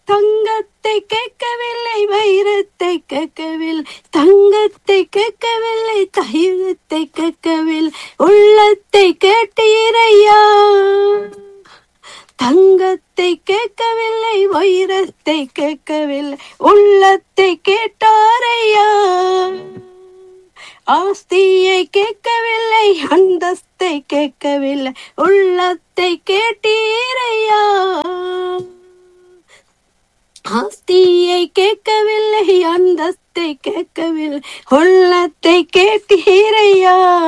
தங்கத்தை கேட்கவில்லை வைரத்தை கேட்கவில்லை தங்கத்தை கேட்கவில்லை தைரியத்தை கேட்கவில்லை உள்ளத்தை கேட்டீரையா தங்கத்தை கேட்கவில்லை வைரத்தை கேட்கவில்லை உள்ளத்தை கேட்டாரையா ஆஸ்தியை கேட்கவில்லை அந்தஸ்தை கேட்கவில்லை உள்ளத்தை கேட்டீரையா ஆஸ்தியை கேட்கவில்லை அந்தஸ்தை கேட்கவில்லை உள்ளத்தை கேட்டீரையா